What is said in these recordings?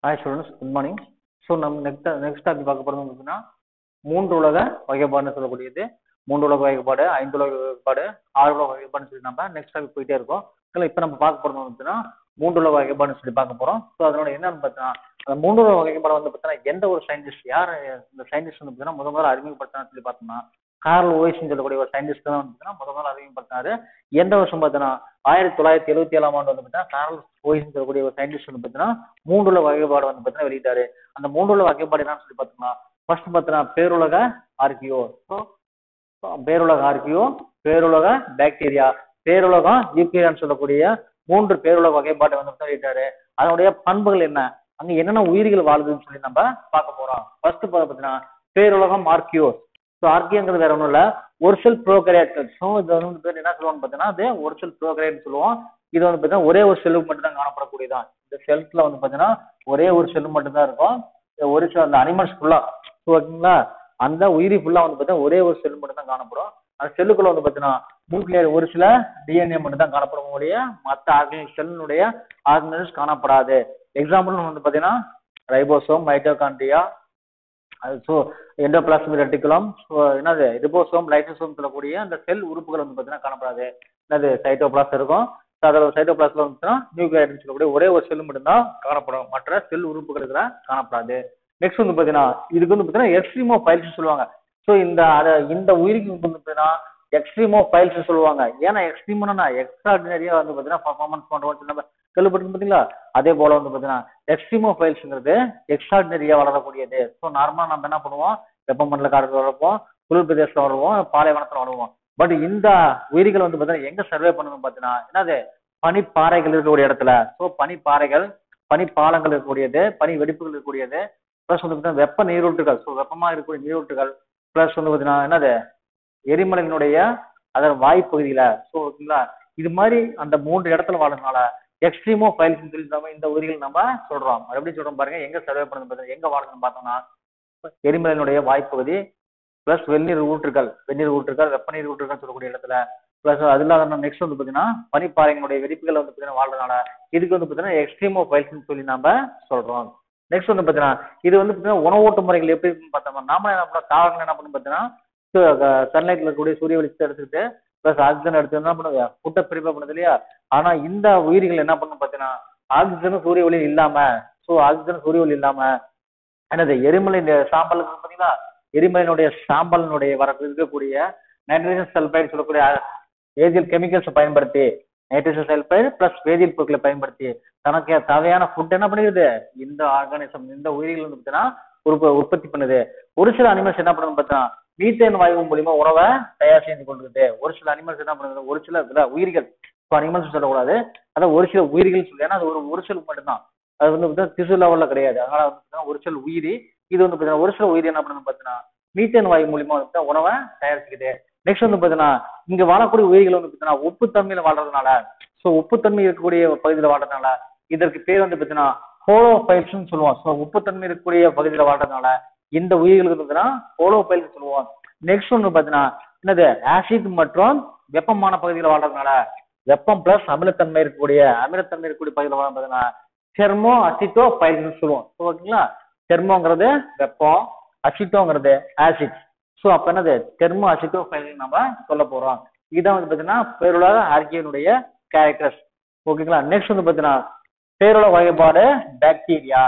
hi students good morning so நம்ம next next topic பார்க்க போகிறது பார்த்தீங்கன்னா மூன்று உலக வகைப்பாடுன்னு சொல்லக்கூடியது மூன்று உலக வகைப்பாடு ஐந்து உலக வகைப்பாடு ஆறு உலக வகைப்பாடுன்னு சொல்லி நம்ம நெக்ஸ்ட் டாபிக் போயிட்டே இருக்கோம் இதில் இப்போ நம்ம பார்க்க போகிறது பார்த்தீங்கன்னா மூன்று உலக வகைப்பாடுன்னு சொல்லி பார்க்க போகிறோம் ஸோ அதனோட என்னன்னு பார்த்தீங்கன்னா அந்த மூன்று உலக வகைப்பாடு வந்து பார்த்தீங்கன்னா எந்த ஒரு சயின்டிஸ்ட் யார் இந்த சயின்டிஸ்ட் வந்து பார்த்தீங்கன்னா முத முதல்ல அறிமுகப்படுத்தினான்னு சொல்லி பார்த்தோம்னா கார்ல் ஓய்ஸ்ன்னு சொல்லக்கூடிய ஒரு சயின்டிஸ்ட் தான் வந்து பார்த்தீங்கன்னா முத முதல்ல அறிமுகப்படுத்தினாரு எந்த வருஷம் பார்த்தீங்கன்னா ஆயிரத்தி தொள்ளாயிரத்தி எழுபத்தி ஏழாம் ஆண்டு வந்து பார்த்தீங்கன்னா கார்ல் ஓய்ஸ்ன்னு சொல்லக்கூடிய ஒரு சயின்டிஸ்ட் வந்து பார்த்தீங்கன்னா மூன்றுல வகைப்பாடு வந்து பார்த்தீங்கன்னா வெளியிட்டாரு அந்த மூன்றுல வகைப்பாடு என்னன்னு சொல்லி பார்த்தோம்னா ஃபர்ஸ்ட் பார்த்தீங்கன்னா பேருலக ஆர்கியோ ஸோ பேருலக ஆர்கியோ பேருலக பாக்டீரியா பேருலகம் யூகேரியான்னு சொல்லக்கூடிய மூன்று பேருலக வகைப்பாட்டை வந்து பார்த்தீங்கன்னா வெளியிட்டாரு அதனுடைய பண்புகள் என்ன அங்க என்னென்ன உயிர்கள் வாழுதுன்னு சொல்லி நம்ம பார்க்க போறோம் ஃபர்ஸ்ட் பார்த்தீங்கன்னா பேருலகம் ஆர்கியோஸ் ஸோ ஆர்கியோங்கிறது வேற ஒன்றும் இல்லை ஒரு செல் ப்ரோகரியாட்கள் ஸோ இது வந்து பேர் என்ன சொல்லுவாங்க பார்த்தீங்கன்னா அது ஒரு செல் ப்ரோகரியாட்னு சொல்லுவோம் இது வந்து பார்த்தீங்கன்னா ஒரே ஒரு செல்லுக்கு மட்டும் தான் காணப்படக்கூடியதான் இந்த செல்ஸ்ல வந்து பார்த்தீங்கன்னா ஒரே ஒரு செல் மட்டும் தான் இருக்கும் இந்த ஒரு செல் அந்த அனிமல்ஸ் ஃபுல்லா ஓகேங்களா அந்த உயிரி ஃபுல்லா வந்து பார்த்தீங்கன்னா ஒரே ஒரு செல் மட்டும் தான் காணப்படும் அந்த செல்லுக்குள்ள வந்து பார்த்தீங்கன்னா நியூக்ளியர் ஒரு சில டிஎன்ஏ மட்டும் தான் காணப்படும் ஒழிய மற்ற ஆர்கனிக் செல்லினுடைய ஆர்கனைஸ் காணப்படாது எக்ஸாம்பிள் வந்து பார்த்தீங்கன்னா ரைபோசோம் மைட்டோகாண்ட்ரியா அது ஸோ எண்டோபிளாஸ்மிக் ரெட்டிகுலம் ஸோ என்னது ரிபோசோம் லைசோசோம் சொல்லக்கூடிய அந்த செல் உறுப்புகள் வந்து பார்த்தீங்கன்னா காணப்படாது என்னது சைட்டோபிளாஸ் இருக்கும் ஸோ அதில் சைட்டோபிளாஸ்ல வந்துச்சுன்னா நியூக்ளியர்னு சொல்லக்கூடிய ஒரே ஒரு செல் மட்டும்தான் காணப்படும் மற்ற செல் உறுப்புகள் இதெல்லாம் காணப்படாது நெக்ஸ்ட் வந்து பார்த்தீங்கன்னா இதுக்கு வந்து பார்த்தீங்கன்னா எக்ஸ்ட்ரீமோ ஃபைல்ஸ் சொல்லுவாங்க ஸோ இந்த அதை இந்த உயிருக்கு வந்து பார்த்தீங்கன்னா எக்ஸ்ட்ரீமோ ஃபைல்ஸ் சொல்லுவாங்க ஏன்னா எக்ஸ்ட்ரீம்னா எக்ஸ்ட்ராடினரியா வந்து பார்த்தீங்கன்னா பர்ஃபார்மன்ஸ் பண்ணுறோம் நம்ம கேள்விப்பட்டு பார்த்தீங்களா அதே போல வந்து பார்த்தீங்கன்னா எக்ஸ்ட்ரீமோ ஃபைல்ஸ்ங்கிறது எக்ஸ்ட்ராடினரியா வளரக்கூடியது ஸோ நார்மலாக நம்ம என்ன பண்ணுவோம் வெப்பமண்டல காலத்தில் வளர்ப்போம் குளிர் பிரதேசத்தில் வளருவோம் பாலைவனத்தில் வளருவோம் பட் இந்த உயிரிகள் வந்து பார்த்தீங்கன்னா எங்க சர்வே பண்ணணும் பார்த்தீங்கன்னா என்னது பனிப்பாறைகள் இருக்கக்கூடிய இடத்துல ஸோ பனிப்பாறைகள் பனிப்பாலங்கள் இருக்கக்கூடியது பனி வெடிப்புகள் இருக்கக்கூடியது ப்ளஸ் வந்து பார்த்தீங்கன்னா வெப்ப நீரூற்றுகள் ஸோ வெப்பமாக இருக்கக்கூடிய நீரூற்றுகள் ப்ளஸ் வந்து பார்த்தீங்கன்னா என்னது எரிமலையினுடைய அதன் வாய்ப்பகுதியில ஸோ ஓகேங்களா இது மாதிரி அந்த மூன்று இடத்துல வாழறதுனால எக்ஸ்ட்ரீமோ ஃபைல்ஸ் சொல்லி நம்ம இந்த உயிரிகள் நம்ம சொல்றோம் அது எப்படி சொல்றோம் பாருங்க எங்க சர்வே பண்ணுறது பார்த்தீங்கன்னா எங்க வாழணும்னு பார்த்தோம்னா எரிமலையினுடைய வாய்ப்பகுதி பிளஸ் வெந்நீர் ஊற்றுகள் வெந்நீர் ஊற்றுகள் வெப்பநீர் ஊற்றுகள் சொல்லக்கூடிய இடத்துல பிளஸ் அது இல்லாத நெக்ஸ்ட் வந்து பார்த்தீங்கன்னா பனிப்பாறைகளுடைய வெடிப்புகள் வந்து பார்த்தீங்கன்னா வாழ்றதுனால இதுக்கு வந்து பார்த்தீங்கன்னா எக்ஸ்ட்ரீமோ ஃபைல்ஸ்னு சொல்லி நம்ம சொல்றோம் நெக்ஸ்ட் வந்து பார்த்தீங்கன்னா இது வந்து பார்த்தீங்கன்னா உணவூட்ட முறைகள் எப்படி இருக்குன்னு பார்த்தோம்னா நாம என்ன பண்ணோம் காரணம் என்ன பண்ணணும் பார்த்தீங்கன்னா சன்லைட்ல இருக்கக்கூடிய சூரிய வெளிச்சத்தை எடுத்துக்கிட்டு ப்ளஸ் ஆக்சிஜன் எடுத்து என்ன பண்ணுது ஃபுட்டை ப்ரிப்பேர் பண்ணுது இல்லையா ஆனா இந்த உயிரிகள் என்ன பண்ணும் பார்த்தீங்கன்னா ஆக்சிஜனும் சூரிய ஒளி இல்லாம ஸோ ஆக்சிஜன் சூரிய ஒளி இல்லாம என்னது எரிமலை சாம்பல் பார்த்தீங்களா எரிமலையினுடைய சாம்பலினுடைய வர இருக்கக்கூடிய நைட்ரஜன் சல்பைடு சொல்லக்கூடிய வேதியியல் கெமிக்கல்ஸை பயன்படுத்தி நைட்ரஜன் சல்பைடு பிளஸ் வேதியியல் பொருட்களை பயன்படுத்தி தனக்கு தேவையான ஃபுட் என்ன பண்ணிடுது இந்த ஆர்கானிசம் இந்த உயிரிகள் வந்து பார்த்தீங்கன்னா உற்ப உற்பத்தி பண்ணுது ஒரு சில அனிமல்ஸ் என்ன பண்ணுது பார்த்தீங்கன்னா மீத்தேன் வாயு மூலியமா உணவை தயார் செய்து கொண்டிருக்குது ஒரு சில அனிமல்ஸ் என்ன பண்ணுது ஒரு சில இதுல உயிர்கள் இப்போ அனிமல்ஸ் சொல்லக்கூடாது அதான் ஒரு சில உயிர்கள் சொல்லி ஏன்னா அது ஒரு ஒரு சில மட்டும்தான் அது வந்து பார்த்தீங்கன்னா திசு லெவல்ல கிடையாது அதனால வந்து பார்த்தீங்கன்னா ஒரு சில உயிரி இது வந்து பார்த்தீங்கன்னா ஒரு சில உயிரி என்ன பண்ணுது பார்த்தீங்கன்னா மீத்தேன் வாயு மூலியமா வந்து உணவை தயாரிச்சுக்குது நெக்ஸ்ட் வந்து பார்த்தீங்கன்னா இங்க வாழக்கூடிய உயிர்கள் வந்து பார்த்தீங்கன்னா உப்புத்தன்மையில வாழ்றதுனால ஸோ உப்புத்தன்மை இருக்கக்கூடிய பகுதியில் வாழ்றதுனால இதற்கு பேர் வந்து பார்த்தீங்கன்னா ஹோலோ ஃபைல்ஸ்னு சொல்லுவோம் ஸோ உப்புத்தன்மை இருக்கக்கூடிய பகுதியில் வாழ்றதுனால இந்த உயிர்களுக்கு பார்த்தீங்கன்னா ஹோலோ ஃபைல்ஸ் சொல்லுவோம் நெக்ஸ்ட் ஒன்று பார்த்தீங்கன்னா என்னது ஆசிட் மற்றும் வெப்பமான பகுதியில் வாழ்றதுனால வெப்பம் பிளஸ் அமிலத்தன்மை இருக்கக்கூடிய அமிலத்தன்மை இருக்கக்கூடிய பகுதியில் வாழ பார்த்தீங்கன்னா தெர்மோ அசிட்டோ ஃபைல்ஸ்னு சொல்லுவோம் ஓகேங்களா தெர்மோங்கிறது வெப்பம் அசிட்டோங்கிறது ஆசிட் ஸோ அப்போ என்னது தெர்மோ அசிட்டோ ஃபைல் நம்ம சொல்ல போறோம் இதுதான் வந்து பார்த்தீங்கன்னா பேருலக ஆர்கியனுடைய கேரக்டர்ஸ் ஓகேங்களா நெக்ஸ்ட் வந்து பார்த்தீங்கன்னா பேருலக வகைப்பாடு பாக்டீரியா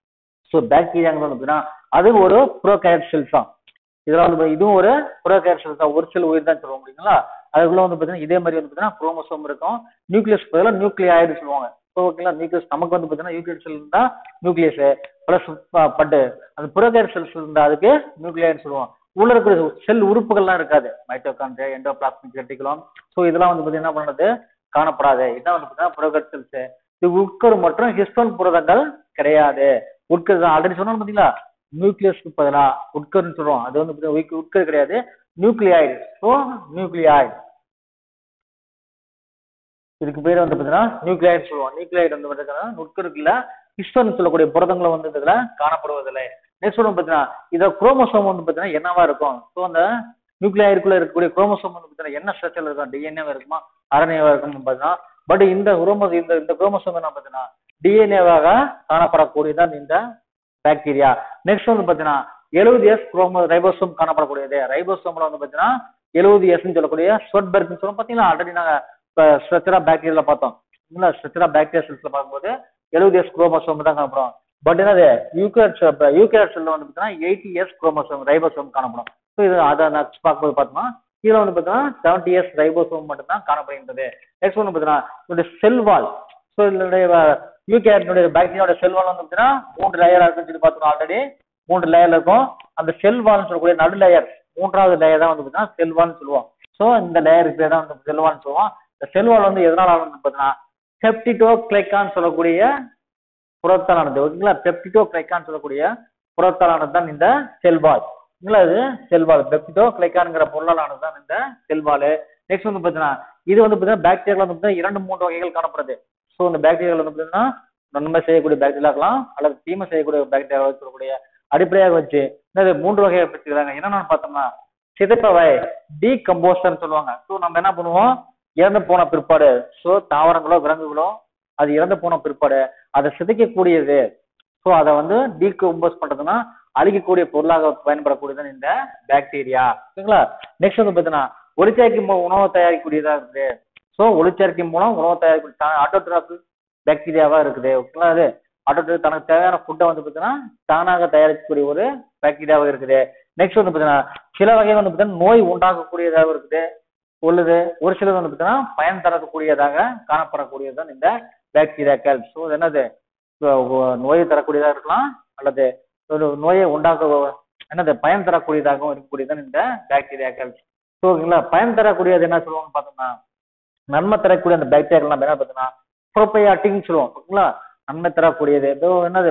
ஸோ பாக்டீரியாங்கிறது வந்து பார்த்தீங்கன்னா அது ஒரு ப்ரோகேரட் செல்ஸ் தான் இதெல்லாம் வந்து இதுவும் ஒரு ப்ரோகேரட் செல்ஸ் தான் ஒரு செல் உயிர் தான் சொல்ல முடியுங்களா அதுக்குள்ள வந்து பார்த்தீங்கன்னா இதே மாதிரி வந்து பார்த்தீங்கன்னா குரோமோசோம் இருக்கும் நியூக்ளியஸ் பதிலாக நியூக்ளியாய்டு சொல்லுவாங்க ஸோ ஓகேங்களா நியூக்ளியஸ் நமக்கு வந்து பார்த்தீங்கன்னா யூக்ளியர் செல் இருந்தால் நியூக்ளியஸ் ப்ளஸ் பட்டு அந்த புரோகேரட் செல்ஸ் இருந்தால் அதுக்கு நியூக்ளியாய்டு சொல்லுவோம் உள்ள இருக்கிற செல் உறுப்புகள்லாம் இருக்காது மைட்டோகாண்ட்ரியா எண்டோபிளாஸ்மிக் ரெட்டிகுலம் ஸோ இதெல்லாம் வந்து பார்த்தீங்கன்னா என்ன பண்ணுறது காணப்படாது இதான் வந்து பார்த்தீங்கன்னா புரோகேரட் செல்ஸ் இது உட்கரு மற்றும் ஹிஸ்டோன் புரதங்கள் கிடையாது உட்கரு தான் ஆல்ரெடி சொன்னோம் பார்த்தீங்களா நியூக்ளியஸ்க்கு பதிலாக உட்கருன்னு சொல்றோம் அது வந்து உட்கரு கிடையாது நியூக்ளியாய்டு ஸோ நியூக்ளியாய்டு இதுக்கு பேர் வந்து பார்த்தீங்கன்னா நியூக்ளியாய்டு சொல்லுவோம் நியூக்ளியாய்டு வந்து பார்த்தீங்கன்னா உட்கருக்குள்ள ஹிஸ்டோன் சொல்லக்கூடிய புரதங்களை வந்து இதுல காணப்படுவதில்லை நெக்ஸ்ட் வந்து பார்த்தீங்கன்னா இதை குரோமோசோம் வந்து பார்த்தீங்கன்னா என்னவா இருக்கும் ஸோ அந்த நியூக்ளியாய்டுக்குள்ள இருக்கக்கூடிய குரோமோசோம் வந்து பார்த்தீங்கன்னா என்ன ஸ்ட்ரக்சர்ல இருக்கும் டிஎன்ஏவா இருக்குமா அரணையவா இருக்குமா பார்த்தீங்கன்னா பட் இந்த குரோமோஸ் இந்த இந்த குரோமோசோம் என்ன பார்த்தீங்கன்னா டிஎன்ஏவாக காணப்படக்கூடியதான் இந்த பாக்டீரியா நெக்ஸ்ட் வந்து பாத்தீங்கன்னா எழுபது எஸ் குரோமோ ரைபோசோம் காணப்படக்கூடியது ரைபோசோம்ல வந்து பாத்தீங்கன்னா எழுபது எஸ்ன்னு சொல்லக்கூடிய ஸ்வெட் பெர்க்னு சொல்லுவோம் பாத்தீங்களா ஆல்ரெடி நாங்க ஸ்ட்ரக்சரா பாக்டீரியால பார்த்தோம் இல்ல ஸ்ட்ரக்சரா பாக்டீரியா செல்ஸ்ல பார்க்கும்போது எழுபது எஸ் குரோமோசோம் தான் காணப்படும் பட் என்னது யூகேட் யூகேட் செல்ல வந்து பாத்தீங்கன்னா எயிட்டி எஸ் குரோமோசோம் ரைபோசோம் காணப்படும் ஸோ இது அதை நெக்ஸ்ட் பார்க்கும்போது பார்த்தோம்னா கீழே வந்து பார்த்தீங்கன்னா செவன்டி இயர்ஸ் ரைபோசோம் மட்டும்தான் காணப்படுகின்றது நெக்ஸ்ட் வந்து பார்த்தீங்கன்னா இதோட செல் வால் ஸோ இதனுடைய யூகேட்னுடைய பாக்டீரியாவோட செல் வால் வந்து பார்த்தீங்கன்னா மூன்று லேயர் இருக்குன்னு சொல்லி பார்த்தோம் ஆல்ரெடி மூன்று லேயர் இருக்கும் அந்த செல் வால்னு சொல்லக்கூடிய நடு லேயர் மூன்றாவது லேயர் தான் வந்து பார்த்தீங்கன்னா செல் வால்னு சொல்லுவோம் ஸோ இந்த லேயருக்கு பேர் தான் வந்து செல் வால்னு சொல்லுவோம் இந்த செல் வால் வந்து எதனால வந்து பார்த்தீங்கன்னா செப்டிடோ கிளைக்கான்னு சொல்லக்கூடிய புறத்தாலானது ஓகேங்களா பெப்டிடோ கிளைக்கான்னு சொல்லக்கூடிய புறத்தாலானது தான் இந்த செல்வால் இல்ல இது செல்வால் பெப்டிடோ கிளைக்கான்ங்கிற பொருளாலானது தான் இந்த செல்வால் நெக்ஸ்ட் வந்து பார்த்தீங்கன்னா இது வந்து பார்த்தீங்கன்னா பாக்டீரியா வந்து பார்த்தீங்கன்னா இரண்டு மூன்று வகைகள் காணப்படுது ஸோ இந்த பாக்டீரியா வந்து பார்த்தீங்கன்னா நன்மை செய்யக்கூடிய பாக்டீரியா இருக்கலாம் அல்லது தீமை செய்யக்கூடிய பாக்டீரியா சொல்லக்கூடிய அடிப்படையாக வச்சு இந்த மூன்று வகையை பிரிச்சுக்கிறாங்க என்னென்னு பார்த்தோம்னா சிதைப்பவை டீகம்போஸ்டர்னு சொல்லுவாங்க ஸோ நம்ம என்ன பண்ணுவோம் இறந்து போன பிற்பாடு ஸோ தாவரங்களோ விலங்குகளோ அது இறந்து போன பிற்பாடு அதை சிதைக்கக்கூடியது ஸோ அதை வந்து டீகம்போஸ் பண்றதுன்னா அழிக்கக்கூடிய பொருளாக பயன்படக்கூடியது இந்த பாக்டீரியா ஓகேங்களா நெக்ஸ்ட் வந்து பார்த்தீங்கன்னா ஒளிச்சேர்க்கை மூலம் உணவு தயாரிக்கக்கூடியதா இருக்குது ஸோ ஒளிச்சேர்க்கை மூலம் உணவு தயாரிக்க ஆட்டோட்ராப் பாக்டீரியாவா இருக்குது ஓகேங்களா அது ஆட்டோட்ராப் தனக்கு தேவையான ஃபுட்டை வந்து பார்த்தீங்கன்னா தானாக தயாரிக்கக்கூடிய ஒரு பாக்டீரியாவாக இருக்குது நெக்ஸ்ட் வந்து பார்த்தீங்கன்னா சில வகை வந்து பார்த்தீங்கன்னா நோய் உண்டாக்கக்கூடியதாக இருக்குது உள்ளது ஒரு சிலது வந்து பார்த்தீங்கன்னா பயன் தரக்கூடியதாக காணப்படக்கூடியதுதான் இந்த பாக்டீரியாக்கள் ஸோ இது என்னது நோயை தரக்கூடியதாக இருக்கலாம் அல்லது ஒரு நோயை உண்டாக்க என்னது பயன் தரக்கூடியதாகவும் இருக்கக்கூடியதான் இந்த பாக்டீரியாக்கள் ஸோ ஓகேங்களா பயன் தரக்கூடியது என்ன சொல்லுவாங்கன்னு பார்த்தோம்னா நன்மை தரக்கூடிய அந்த பாக்டீரியாக்கள் நம்ம என்ன பார்த்தோம்னா ப்ரோபையாட்டிக்னு சொல்லுவோம் ஓகேங்களா நன்மை தரக்கூடியது ஏதோ என்னது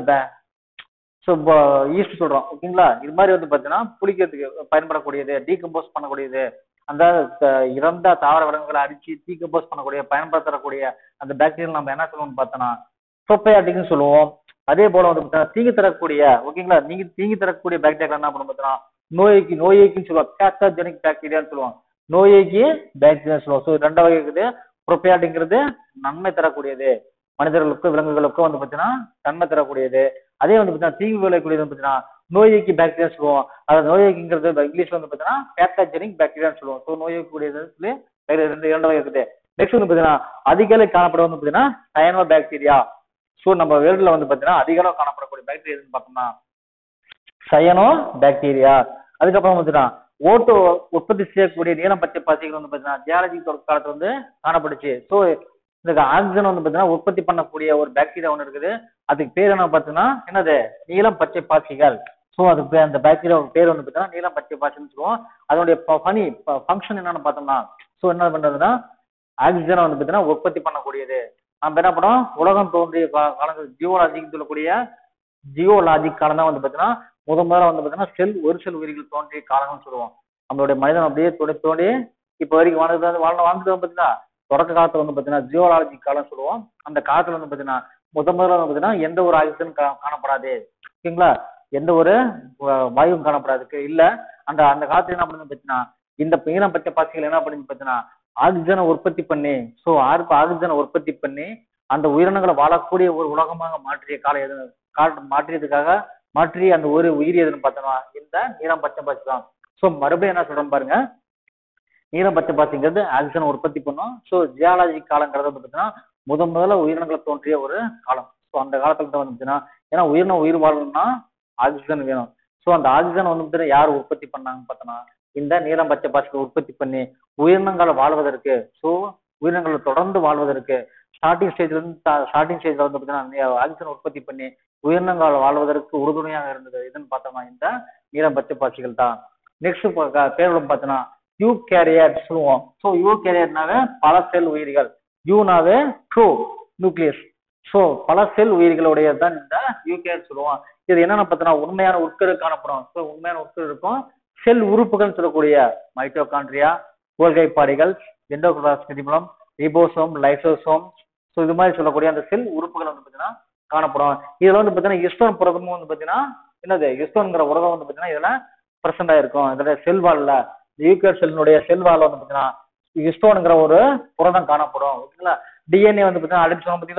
ஸோ ஈஸ்ட் சொல்றோம் ஓகேங்களா இது மாதிரி வந்து பார்த்தீங்கன்னா புளிக்கிறதுக்கு பயன்படக்கூடியது டீகம்போஸ் பண்ணக்கூடியது அந்த இறந்த தாவர விலங்குகளை அடிச்சு டீகம்போஸ் பண்ணக்கூடிய பயன்படுத்தக்கூடிய அந்த பாக்டீரியா நம்ம என்ன சொல்லுவோம்னு பார்த்தோம்னா ப்ரோபையாட்டிக்னு சொல்லுவோம் அதே போல வந்து பார்த்தீங்கன்னா தீங்கு தரக்கூடிய ஓகேங்களா நீங்க தீங்கு தரக்கூடிய பாக்டீரியா என்ன பண்ணும் பார்த்தீங்கன்னா நோய்க்கு நோய்க்குன்னு சொல்லுவோம் பேத்தோஜெனிக் பாக்டீரியான்னு சொல்லுவோம் நோய்க்கு பாக்டீரியா சொல்லுவோம் ஸோ ரெண்டு வகை இருக்குது ப்ரோபையாட்டிங்கிறது நன்மை தரக்கூடியது மனிதர்களுக்கும் விலங்குகளுக்கும் வந்து பார்த்தீங்கன்னா நன்மை தரக்கூடியது அதே வந்து பார்த்தீங்கன்னா தீங்கு விளையக்கூடியது வந்து பார்த்தீங்கன்னா நோய்க்கு பாக்டீரியா சொல்லுவோம் அது நோய்க்குங்கிறது இங்கிலீஷ்ல வந்து பார்த்தீங்கன்னா பேத்தோஜெனிக் பாக்டீரியான்னு சொல்லுவோம் ஸோ நோய்க்கூடியது சொல்லி ரெண்டு இரண்டு வகை இருக்குது நெக்ஸ்ட் வந்து பார்த்தீங்கன்னா அதிக அளவு காணப்படும் வந்து பார்த்தீங்கன்னா சயனோ பாக்டீரியா ஸோ நம்ம வேர்ல்டில் வந்து பார்த்தீங்கன்னா அதிக அளவு காணப்படக்கூடிய பாக்டீரியா எதுன்னு பார்த்தோம்னா சயனோ பாக்டீரியா அதுக்கப்புறம் பார்த்தீங்கன்னா ஓட்டோ உற்பத்தி செய்யக்கூடிய நீளம் பச்சை பாசிகள் வந்து பார்த்தீங்கன்னா ஜியாலஜி காலத்துல வந்து காணப்பட்டுச்சு ஸோ இந்த ஆக்சிஜன் வந்து பார்த்தீங்கன்னா உற்பத்தி பண்ணக்கூடிய ஒரு பாக்டீரியா ஒன்று இருக்குது அதுக்கு பேர் என்ன பார்த்தீங்கன்னா என்னது நீளம் பச்சை பாசிகள் ஸோ அதுக்கு அந்த பாக்டீரியா பேர் வந்து பார்த்தீங்கன்னா நீளம் பச்சை பாசின்னு சொல்லுவோம் அதனுடைய பனி ஃபங்க்ஷன் என்னன்னு பார்த்தோம்னா ஸோ என்ன பண்றதுன்னா ஆக்சிஜனை வந்து பார்த்தீங்கன்னா உற்பத்தி பண்ணக்கூடியது நம்ம என்ன பண்ணோம் உலகம் தோன்றிய காலங்கள் ஜியோலாஜின்னு சொல்லக்கூடிய ஜியோலாஜிக் காலம் தான் வந்து பார்த்தீங்கன்னா முத முதல்ல வந்து பார்த்தீங்கன்னா செல் ஒரு செல் உயிர்கள் தோன்றிய காலங்கள்னு சொல்லுவோம் நம்மளுடைய மனிதன் அப்படியே தோண்டி தோண்டி இப்போ வரைக்கும் வாழ்ந்து வாழ்ந்து வாழ்ந்துட்டு பார்த்தீங்கன்னா தொடக்க காலத்துல வந்து பார்த்தீங்கன்னா ஜியோலாஜி காலம் சொல்லுவோம் அந்த காலத்துல வந்து பார்த்தீங்கன்னா முத முதல்ல வந்து பார்த்தீங்கன்னா எந்த ஒரு ஆக்சிஜன் காணப்படாது ஓகேங்களா எந்த ஒரு வாயுவும் காணப்படாதுக்கு இல்ல அந்த அந்த காலத்துல என்ன பண்ணுது பார்த்தீங்கன்னா இந்த ஈரம் பச்சை பாசிகள் என்ன பண்ணுது பார்த்தீங்கன்னா ஆக்சிஜனை உற்பத்தி பண்ணி ஸோ ஆர்ப்பு ஆக்சிஜனை உற்பத்தி பண்ணி அந்த உயிரினங்களை வாழக்கூடிய ஒரு உலகமாக மாற்றிய காலம் எது கால மாற்றியதுக்காக மாற்றி அந்த ஒரு உயிரி எதுன்னு பார்த்தோம்னா இந்த நீலம் பச்சை பாசி தான் ஸோ மறுபடியும் என்ன சொல்றோம் பாருங்க நீலம் பச்சை பாசிங்கிறது ஆக்சிஜனை உற்பத்தி பண்ணும் ஸோ ஜியாலஜி காலங்கிறது வந்து பார்த்தீங்கன்னா முத முதல்ல உயிரினங்களை தோன்றிய ஒரு காலம் ஸோ அந்த காலத்துல தான் வந்துச்சுன்னா ஏன்னா உயிரினம் உயிர் வாழணும்னா ஆக்சிஜன் வேணும் ஸோ அந்த ஆக்சிஜன் வந்து பார்த்தீங்கன்னா யார் உற்பத்தி பண்ணாங்கன்னு பார்த்தோம்னா இந்த நீலம் பச்சை பாசிகளை உற்பத்தி பண்ணி உயிரினங்களை வாழ்வதற்கு ஸோ உயிரினங்களை தொடர்ந்து வாழ்வதற்கு ஸ்டார்டிங் ஸ்டேஜ்ல இருந்து ஸ்டார்டிங் ஸ்டேஜ்ல வந்து பார்த்தீங்கன்னா ஆக்சிஜன் உற்பத்தி பண்ணி உயிரினங்கள் வாழ்வதற்கு உறுதுணையாக இருந்தது இதுன்னு பார்த்தோம்னா இந்த நீலம் பச்சை பாசிகள் தான் நெக்ஸ்ட் பேர்களும் பார்த்தோன்னா யூ கேரியர் சொல்லுவோம் ஸோ யூ கேரியர்னாவே பல செல் உயிரிகள் யூனாவே ட்ரூ நியூக்ளியஸ் ஸோ பல செல் உயிர்களுடைய தான் இந்த யூ கேரியர் சொல்லுவோம் இது என்னென்ன பார்த்தோன்னா உண்மையான உட்கரு காணப்படும் ஸோ உண்மையான உட்கரு இருக்கும் செல் உறுப்புகள் சொல்லக்கூடிய மைட்டோகான்ட்ரியா கோல்கை பாடிகள் எண்டோகிளாஸ்மிடிமுலம் ரிபோசோம் லைசோசோம் ஸோ இது மாதிரி சொல்லக்கூடிய அந்த செல் உறுப்புகள் வந்து பார்த்தீங்கன்னா காணப்படும் இதுல வந்து பார்த்தீங்கன்னா இஸ்டோன் புரதமும் வந்து பார்த்தீங்கன்னா என்னது இஸ்டோன்ங்கிற உரகம் வந்து பார்த்தீங்கன்னா இதுல பிரசன்ட் ஆயிருக்கும் இதுல செல் வால்ல யூகர் செல்லுடைய செல் வால்ல வந்து பார்த்தீங்கன்னா இஸ்டோனுங்கிற ஒரு புரதம் காணப்படும் ஓகேங்களா டிஎன்ஏ வந்து பார்த்தீங்கன்னா அடிச்சு சொன்னோம் பார்த்தீங்களா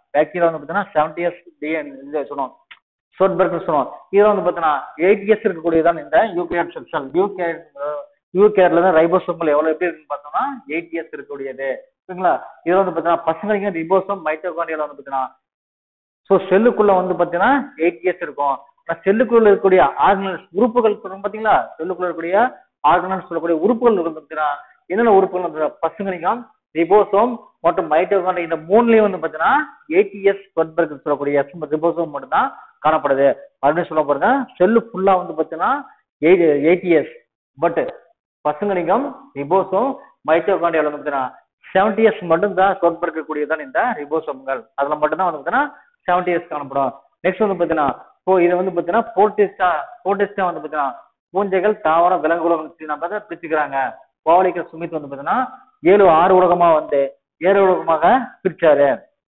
பாக்டீரியா வந்து பார்த்தீங்கன்னா செவன்டி இயர்ஸ் டிஎன் இது சொன்னோம் சோட்பர்க் சொன்னோம் இதுல வந்து பார்த்தீங்கன்னா எயிட் இயர்ஸ் இருக்கக்கூடியதான் இந்த யூகேட் செல் யூகேட் யூகேட்ல தான் ரைபோசோம்கள் எவ்வளவு எப்படி இருக்குன்னு பார்த்தோம்னா எயிட் இயர்ஸ் இருக்கக்கூடியது சரிங்களா இதுல வந்து பார்த்தீங்கன்னா பசங்களுக்கு ரிபோசோம் மைட்டோகாண்டியில வந்து பார்த்தீங்கன்னா ஸோ செல்லுக்குள்ள வந்து பார்த்தீங்கன்னா எயிட் இயர்ஸ் இருக்கும் ஆனால் செல்லுக்குள்ள இருக்கக்கூடிய ஆர்கனல்ஸ் உறுப்புகள் சொல்றோம் பார்த்தீங்களா செல்லுக்குள்ள இருக்கக்கூடிய ஆர்கனல்ஸ் சொல்லக்கூடிய உறுப்புகள் இருக்கு பார்த்தீங்கன்னா என்னென்ன உறுப்புகள் வந்து பசுங்கனிகம் ரிபோசோம் மற்றும் மைட்டோகாண்டி இந்த மூணுலயும் வந்து பார்த்தீங்கன்னா எயிட் இயர்ஸ் ஸ்வட்பர்க் சொல்லக்கூடிய ரிபோசோம் மட்டும்தான் காணப்படுது மறுபடியும் சொல்ல பாருங்க செல்லு ஃபுல்லா வந்து பார்த்தீங்கன்னா எயிட் எயிட் இயர்ஸ் பட் பசுங்கனிகம் ரிபோசோம் மைட்டோகாண்டியால வந்து பார்த்தீங்கன்னா செவன்டி இயர்ஸ் மட்டும் தான் ஸ்வட்பர்க் இருக்கக்கூடியதான் இந்த ரிபோசோம்கள் அதுல மட்டும்தான் வந்து பார்த்தீங்கன்னா செவன்டி இயர்ஸ் காணப்படும் நெக்ஸ்ட் வந்து பார்த்தீங்கன்னா இப்போ இது வந்து பார்த்தீங்கன்னா போர்டிஸ்டா போர்டிஸ்டா வந்து பார்த்தீங்கன்னா பூஞ்சைகள் தாவரம் விலங்குகளும் வச்சு நம்ம அதை பிரிச்சுக்கிறாங்க கோவலிக்கல் சுமித் வந்து பார்த்தீங்கன்னா ஏழு ஆறு உலகமா வந்து ஏழு உலகமாக பிரிச்சாரு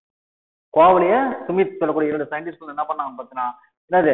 கோவலிய சுமித் சொல்லக்கூடிய இரண்டு சயின்டிஸ்ட் என்ன பண்ணாங்க பார்த்தீங்கன்னா என்னது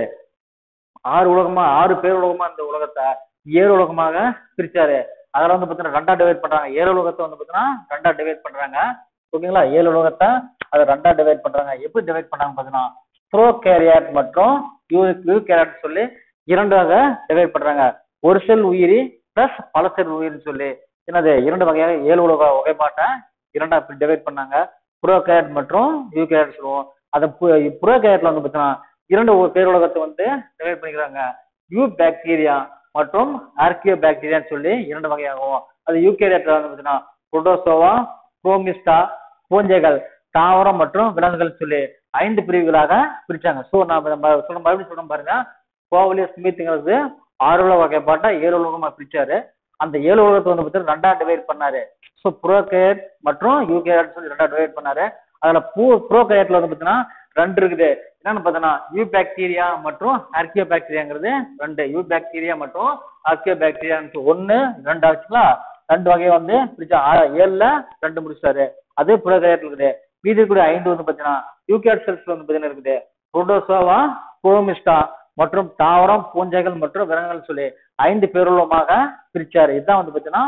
ஆறு உலகமா ஆறு பேர் உலகமா இந்த உலகத்தை ஏழு உலகமாக பிரிச்சாரு அதில் வந்து பார்த்தீங்கன்னா ரெண்டா டிவைட் பண்றாங்க ஏழு உலகத்தை வந்து பார்த்தீங்கன்னா ரெண்டா டிவைட் பண்றாங்க ஓகேங்களா ஏழு உலகத்தை அதை ரெண்டா டிவைட் பண்றாங்க எப்படி டிவைட் பண்ணாங்க பார்த்தீங்கன்னா ப்ரோ கேரியாட் மற்றும் யூ யூ கேரியாட் சொல்லி இரண்டாக டிவைட் பண்றாங்க ஒரு செல் உயிரி பிளஸ் பல செல் உயிரின்னு சொல்லி என்னது இரண்டு வகையாக ஏழு உலக வகைப்பாட்டை இரண்டா டிவைட் பண்ணாங்க ப்ரோ கேரட் மற்றும் யூ கேரட் சொல்லுவோம் அதை ப்ரோ கேரட்ல வந்து பார்த்தீங்கன்னா இரண்டு உ- பேருலகத்தை வந்து டிவைட் பண்ணிக்கிறாங்க யூ பாக்டீரியா மற்றும் ஆர்கியோ பாக்டீரியான்னு சொல்லி இரண்டு வகையாகும் அது யூகேரியட்ல வந்து பார்த்தீங்கன்னா புரோட்டோசோவா புரோமிஸ்டா பூஞ்சைகள் தாவரம் மற்றும் விலங்குகள் சொல்லி ஐந்து பிரிவுகளாக பிரிச்சாங்க ஸோ நான் நம்ம சொல்ல மறுபடியும் சொல்றோம் பாருங்க கோவலிய ஸ்மித்துங்கிறது ஆறு உலக வகைப்பாட்டை ஏழு உலகமா பிரிச்சாரு அந்த ஏழு உலகத்தை வந்து பார்த்தீங்கன்னா ரெண்டா டிவைட் பண்ணாரு ஸோ ப்ரோகேட் மற்றும் யூகேட் சொல்லி ரெண்டா டிவைட் பண்ணாரு அதுல பூ ப்ரோகேட்ல வந்து பார்த்தீங்கன்னா ரெண்டு இருக்குது என்னன்னு பார்த்தோன்னா யூ பாக்டீரியா மற்றும் ஆர்கியோ பாக்டீரியாங்கிறது ரெண்டு யூ பாக்டீரியா மற்றும் ஆர்கியோ பாக்டீரியான்னு ஒன்னு ரெண்டு ஆச்சுங்களா ரெண்டு வகையை வந்து பிரிச்சா ஆ- ஏழுல ரெண்டு முடிச்சாரு அது ப்ரோகேட்ல இருக்குது மீதி கூட ஐந்து வந்து பார்த்தீங்கன்னா யூகேட் செல்ஸ் வந்து பார்த்தீங்கன்னா இருக்குது புரோடோசோவா புரோமிஸ்டா மற்றும் தாவரம் பூஞ்சைகள் மற்றும் விலங்குகள் சொல்லி ஐந்து பேருள்ளமாக பிரிச்சாரு இதுதான் வந்து பார்த்தீங்கன்னா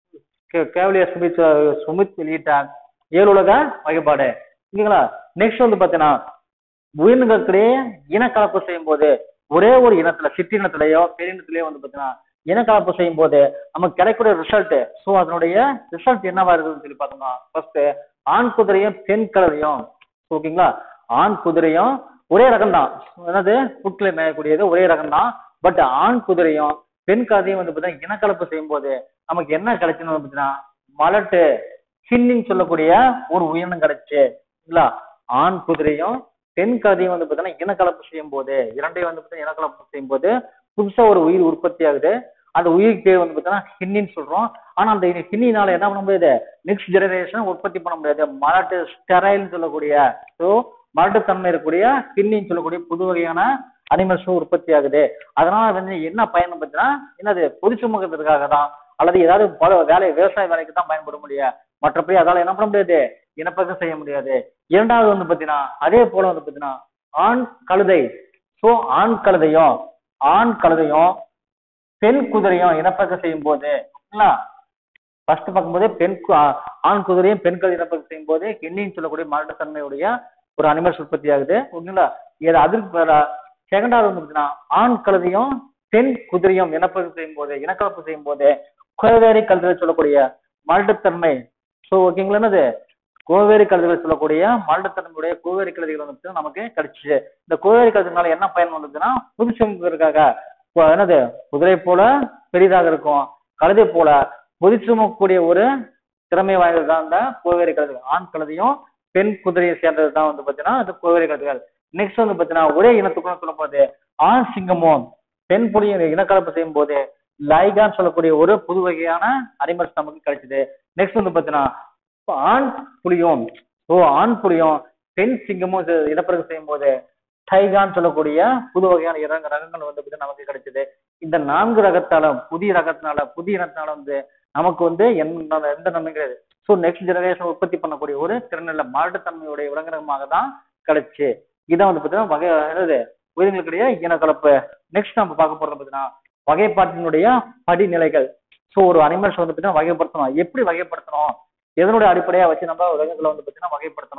கே- கேவலியர் சுமித் சுமித் வெளியிட்ட ஏழுலக வகைப்பாடு ஓகேங்களா நெக்ஸ்ட் வந்து பார்த்தீங்கன்னா உயிரினங்களுக்கிடையே இனக்கலப்பு செய்யும் போது ஒரே ஒரு இனத்துல சிற்றினத்திலேயோ பெரினத்திலேயோ வந்து பார்த்தீங்கன்னா இனக்கலப்பு செய்யும் போது நமக்கு கிடைக்கக்கூடிய ரிசல்ட் ஸோ அதனுடைய ரிசல்ட் என்னவா இருக்குதுன்னு சொல்லி பார்த்தோம்னா ஃபர்ஸ்ட் ஆண் குதிரையும் பெண் கலரையும் ஓகேங்களா ஆண் குதிரையும் ஒரே ரகம் தான் அதாவது புட்களை மேயக்கூடியது ஒரே ரகம் தான் பட் ஆண் குதிரையும் பெண் கலரையும் வந்து பார்த்தீங்கன்னா இனக்கலப்பு செய்யும் போது நமக்கு என்ன கிடைச்சுன்னு வந்து பார்த்தீங்கன்னா மலட்டு சின்னின்னு சொல்லக்கூடிய ஒரு உயிரினம் கிடைச்சு இல்லைங்களா ஆண் குதிரையும் பெண் கதையும் வந்து பார்த்தீங்கன்னா இனக்கலப்பு செய்யும் போது இரண்டையும் வந்து பார்த்தீங்கன்னா இனக்கலப்பு செய்யும் போது புதுசா ஒரு உயிர் உற்பத்தி ஆகுது அந்த உயிருக்கு பேர் வந்து பார்த்தீங்கன்னா ஹின்னின்னு சொல்றோம் ஆனா அந்த ஹின்னினால என்ன பண்ண முடியாது நெக்ஸ்ட் ஜெனரேஷன் உற்பத்தி பண்ண முடியாது மலட்டு ஸ்டெரைல்னு சொல்லக்கூடிய ஸோ மலட்டுத்தன்மை இருக்கக்கூடிய ஹின்னின்னு சொல்லக்கூடிய புது வகையான அனிமல்ஸும் உற்பத்தி ஆகுது அதனால வந்து என்ன பயன் பார்த்தீங்கன்னா என்னது பொது சுமக்கிறதுக்காக தான் அல்லது ஏதாவது பல வேலை விவசாய வேலைக்கு தான் பயன்பட முடியும் மற்றபடி அதால என்ன பண்ண முடியாது இனப்பக்கம் செய்ய முடியாது இரண்டாவது வந்து பார்த்தீங்கன்னா அதே போல வந்து பார்த்தீங்கன்னா ஆண் கழுதை ஸோ ஆண் கழுதையும் ஆண் கழுதையும் பெண் குதிரையும் இனப்பக்கம் செய்யும் போது ஃபர்ஸ்ட் பார்க்கும்போது பெண் கு- ஆ- ஆண் குதிரையும் பெண் கழுதை இனப்பக்கம் செய்யும் போது கிண்ணின்னு சொல்லக்கூடிய மலட்டுத்தன்மையுடைய ஒரு அனிமல்ஸ் உற்பத்தி ஆகுது ஓகேங்களா இது அதற்கு செகண்டாவது வந்து பார்த்தீங்கன்னா ஆண் கழுதையும் பெண் குதிரையும் இனப்பக்கம் செய்யும் போது இனக்கலப்பு செய்யும் போது கோவேரி கழுதை சொல்லக்கூடிய மலட்டுத்தன்மை ஸோ ஓகேங்களா என்னது கோவேரி கழுதைகள் சொல்லக்கூடிய மலட்டுத்தன்மையுடைய கோவேரி கழுதைகள் வந்து பார்த்தீங்கன்னா நமக்கு கிடைச்சிச்சு இந்த கோவேரி கழுதைனால என்ன பயன் வந்ததுன்னா புதுச்சுமக்கிறதுக்காக இப்போ என்னது குதிரை போல பெரிதாக இருக்கும் கழுதை போல பொதி சுமக்கக்கூடிய ஒரு திறமை வாய்ந்தது தான் இந்த கோவேரி கழுதைகள் ஆண் கழுதையும் பெண் குதிரையை சேர்ந்தது தான் வந்து பார்த்தீங்கன்னா இந்த கோவேரி கழுதைகள் நெக்ஸ்ட் வந்து பார்த்தீங்கன்னா ஒரே இனத்துக்குள்ள சொல்லும்போது ஆண் சிங்கமும் பெண் புலியும் இனக்கலப்பு செய்யும் போது லைகான்னு சொல்லக்கூடிய ஒரு புது வகையான அனிமல்ஸ் நமக்கு கிடைச்சது நெக்ஸ்ட் வந்து பார்த்தீங்கன்னா இப்ப ஆண் புலியும் ஸோ ஆண் புலியும் பெண் சிங்கமும் சே- இனப்பெருக்கம் செய்யும் போது டைகான்னு சொல்லக்கூடிய புது வகையான இறங்க ரகங்கள் வந்து பார்த்தீங்கன்னா நமக்கு கிடைச்சது இந்த நான்கு ரகத்தால புதிய ரகத்தினால புதிய இனத்தினால வந்து நமக்கு வந்து எந்த எந்த நன்மை கிடையாது ஸோ நெக்ஸ்ட் ஜெனரேஷன் உற்பத்தி பண்ணக்கூடிய ஒரு திறனில்ல மாட்டுத்தன்மையுடைய விலங்கினமாக தான் கிடைச்சு இதான் வந்து பார்த்தீங்கன்னா வகை என்னது உயிரினங்களுக்கிடையே இனக்கலப்பு நெக்ஸ்ட் நம்ம பார்க்க போறது பார்த்தீங்கன்னா வகைப்பாட்டினுடைய படிநிலைகள் ஸோ ஒரு அனிமல்ஸ் வந்து பார்த்தீங்கன்னா வகைப்படுத்தணும் எப்படி வகைப்படுத்தணும் எதனுடைய அடிப்படையா வச்சு நம்ம விலங்குகளை வந்து பார்த்தீங்கன்னா வகைப்படுத்தணும்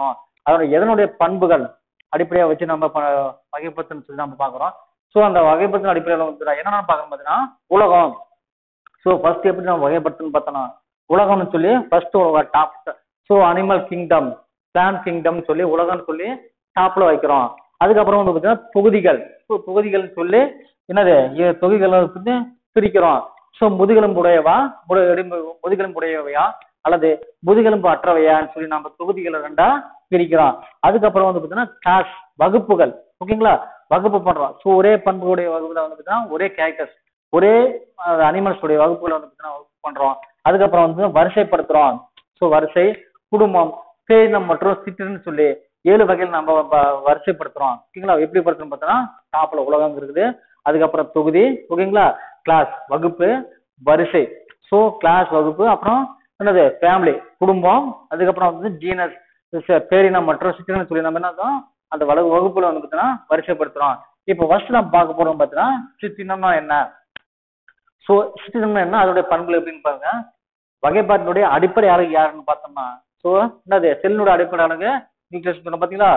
அதோட எதனுடைய பண்புகள் அடிப்படையாக வச்சு நம்ம ப- வகைப்படுத்தணும்னு சொல்லி நம்ம பார்க்குறோம் ஸோ அந்த வகைப்படுத்தின அடிப்படையில் வந்து என்னென்ன பார்க்கணும் பார்த்தீங்கன்னா உலகம் ஸோ ஃபர்ஸ்ட் எப்படி நம்ம வகைப்படுத்தணும்னு பார்த்தோம்னா உலகம்னு சொல்லி first top so animal kingdom plant kingdom சொல்லி உலகம்னு சொல்லி டாப்ல வைக்கிறோம் அதுக்கப்புறம் வந்து பார்த்தீங்கன்னா தொகுதிகள் ஸோ தொகுதிகள்னு சொல்லி என்னது இ- தொகுதிகளை வந்து பிரிக்கிறோம் ஸோ முதுகெலும்புடையவா முடு- எலும்பு- முதுகெலும்புடையவையா அல்லது முதுகெலும்பு அற்றவையான்னு சொல்லி நம்ம தொகுதிகளை ரெண்டா பிரிக்கிறோம் அதுக்கப்புறம் வந்து பார்த்தீங்கன்னா கிளாஸ் வகுப்புகள் ஓகேங்களா வகுப்பு பண்றோம் ஸோ ஒரே பண்புடைய வகுப்புல வந்து பார்த்தீங்கன்னா ஒரே கேரக்டர்ஸ் ஒரே அனிமல்ஸ் உடைய வகுப்புகளை வந்து பார்த்தீங்கன்னா வகுப்பு பண்றோம் அதுக்கப்புறம் வந்து வரிசைப்படுத்துறோம் ஸோ வரிசை குடும்பம் பேரினம் மற்றும் சிற்றுன்னு சொல்லி ஏழு வகையில் நம்ம வ- வரிசைப்படுத்துறோம் ஓகேங்களா எப்படி படுத்துறோம் பார்த்தோன்னா டாப்ல உலகம் இருக்குது அதுக்கப்புறம் தொகுதி ஓகேங்களா கிளாஸ் வகுப்பு வரிசை ஸோ கிளாஸ் வகுப்பு அப்புறம் என்னது ஃபேமிலி குடும்பம் அதுக்கப்புறம் வந்து ஜீனஸ் பேரினம் மற்றும் சிற்றினம் சொல்லி நம்ம என்னதான் அந்த வகு வகுப்புல வந்து பார்த்தீங்கன்னா வரிசைப்படுத்துறோம் இப்போ ஃபர்ஸ்ட் நம்ம பார்க்க போறோம் பார்த்தீங்கன்னா சிற்றினம்னா என்ன ஸோ சிற்றினம்னா என்ன அதோடைய பண்புகள் எப்படின்னு பாருங்க வகைப்பாட்டினுடைய அடிப்படை அழகு யாருன்னு பார்த்தோம்னா ஸோ என்னது செல்லினுடைய அடிப்படை அழகு நியூக்ளியஸ் சொன்ன பார்த்தீங்களா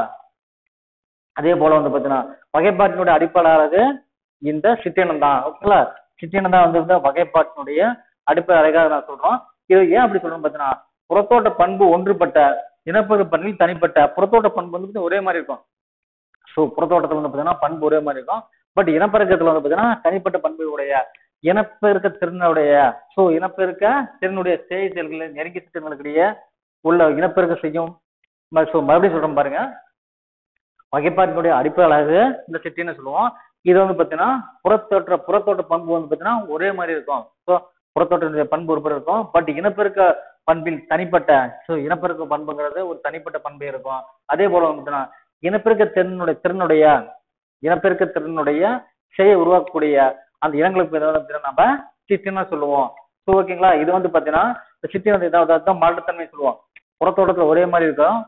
அதே போல வந்து பார்த்தீங்கன்னா வகைப்பாட்டினுடைய அடிப்படை அழகு இந்த சிற்றினம் தான் ஓகேங்களா சிற்றினம் தான் வந்து இந்த வகைப்பாட்டினுடைய அடிப்படை அழகாக நான் சொல்றோம் இது ஏன் அப்படி சொல்றோம் பார்த்தீங்கன்னா புறத்தோட்ட பண்பு ஒன்றுபட்ட இனப்பெரு பண்பில் தனிப்பட்ட புறத்தோட்ட பண்பு வந்து பார்த்தீங்கன்னா ஒரே மாதிரி இருக்கும் ஸோ புறத்தோட்டத்தில் வந்து பார்த்தீங்கன்னா பண்பு ஒரே மாதிரி இருக்கும் பட் இனப்பெருக்கத்தில் வந்து பார்த்தீங்கன்னா தனிப்பட்ட பண்பு உடைய இனப்பெருக்க திறனுடைய ஸோ இனப்பெருக்க திறனுடைய சேய் செயல்களில் நெருங்கி திட்டங்களுக்கிடையே உள்ள இனப்பெருக்க செய்யும் ஸோ மறுபடியும் சொல்றேன் பாருங்க வகைப்பாட்டினுடைய அடிப்படை அழகு இந்த சிட்டின்னு சொல்லுவோம் இது வந்து பார்த்தீங்கன்னா புறத்தோற்ற புறத்தோட்ட பண்பு வந்து பார்த்தீங்கன்னா ஒரே மாதிரி இருக்கும் ஸோ புறத்தோட்டனுடைய பண்பு ஒரு இருக்கும் பட் இனப்பெருக்க பண்பில் தனிப்பட்ட ஸோ இனப்பெருக்க பண்புங்கிறது ஒரு தனிப்பட்ட பண்பே இருக்கும் அதே போல வந்து பார்த்தீங்கன்னா இனப்பெருக்க திறனுடைய திறனுடைய இனப்பெருக்க திறனுடைய செய்ய உருவாக்கக்கூடிய அந்த இனங்களுக்கு பேர் வந்து பார்த்தீங்கன்னா நம்ம சித்தின்னு சொல்லுவோம் ஸோ ஓகேங்களா இது வந்து பார்த்தீங்கன்னா இந்த சித்தி வந்து ஏதாவது தான் மாற்றுத்தன்மை சொல்லுவோம் புறத்தோட்டத்தில் ஒரே மாதிரி இருக்கும்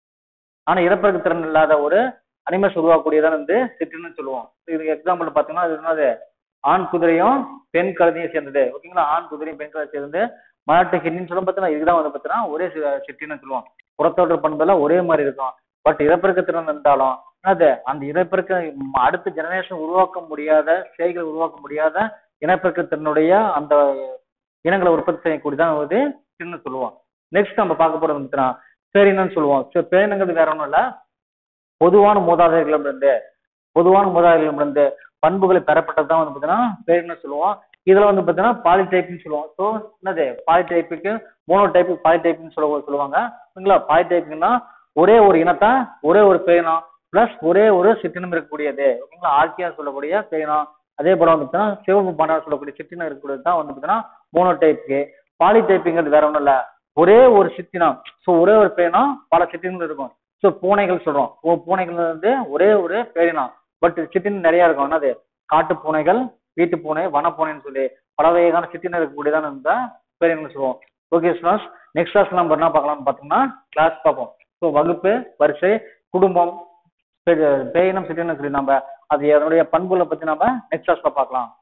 ஆனா இறப்பெருக்க திறன் இல்லாத ஒரு அனிமல்ஸ் உருவாக்கக்கூடியதான் வந்து சிற்றின்னு சொல்லுவோம் இதுக்கு எக்ஸாம்பிள் பார்த்தீங்கன்னா அது என்னது ஆண் குதிரையும் பெண் கழுதையும் சேர்ந்தது ஓகேங்களா ஆண் குதிரையும் பெண் கழுதை சேர்ந்து மாட்டு கிண்ணின்னு சொல்லும் பார்த்தீங்கன்னா இதுதான் வந்து பார்த்தீங்கன்னா ஒரே சி- சிற்றின்னு சொல்லுவோம் புறத்தோற்ற பண்பெல்லாம் ஒரே மாதிரி இருக்கும் பட் இறப்பெருக்க திறன் இருந்தாலும் என்னது அந்த இனப்பெருக்க ம், அடுத்த ஜெனரேஷன் உருவாக்க முடியாத செய்கள் உருவாக்க முடியாத இனப்பெருக்க திறனுடைய அந்த இனங்களை உற்பத்தி செய்யக்கூடியதான் வந்து சின்னு சொல்லுவோம் நெக்ஸ்ட் நம்ம பார்க்க போறது வந்துச்சுன்னா பேரினம்னு சொல்லுவோம் ஸோ பேரினங்கிறது வேற ஒன்றும் இல்லை பொதுவான மூதாதைகளிடமிருந்து பொதுவான மூதாதைகளிடமிருந்து பண்புகளை பெறப்பட்டது தான் வந்து பார்த்தீங்கன்னா பேரினம் சொல்லுவோம் இதுல வந்து பார்த்தீங்கன்னா பாலிடைப்னு சொல்லுவோம் ஸோ என்னது பாலிடைப்புக்கு மோனோ டைப்பு பாலிடைப்னு சொல்ல சொல்லுவாங்க சரிங்களா பாலிடைப்புன்னா ஒரே ஒரு இனத்தை ஒரே ஒரு பேரினம் பிளஸ் ஒரே ஒரு சிற்றினம் இருக்கக்கூடியது ஓகேங்களா ஆர்கியா சொல்லக்கூடிய பேரினம் அதே போல வந்து பார்த்தீங்கன்னா சிவப்பு பாண்டா சொல்லக்கூடிய சிற்றினம் இருக்கக்கூடியது தான் வந்து பார்த்தீங்கன்னா மோனோ டைப்புக்கு பாலிடைப்புங்கிறது வேற ஒன்றும் இல்லை ஒரே ஒரு சித்தினம் ஸோ ஒரே ஒரு பேரினம் பல சிற்றினங்கள் இருக்கும் ஸோ பூனைகள் சொல்றோம் ஓ பூனைகள் வந்து ஒரே ஒரு பேரினம் பட் சிற்றினம் நிறைய இருக்கும் என்னது காட்டு பூனைகள் வீட்டு பூனை வனப்பூனைன்னு சொல்லி பல வகையான சிற்றினம் இருக்கக்கூடியதான் இந்த பேரினங்கள் சொல்லுவோம் ஓகே ஸ்டூடெண்ட்ஸ் நெக்ஸ்ட் கிளாஸ் நம்ம என்ன பார்க்கலாம்னு பார்த்தோம்னா கிளாஸ் பார்ப்போம் ஸோ வகுப்பு வரிசை குடும்பம் பே- பேரினம் சிற்றினம் சொல்லி நம்ம அது அதனுடைய பண்புகளை பத்தி நம்ம நெக்ஸ்ட் கிளாஸ்ல பார்க்கலாம்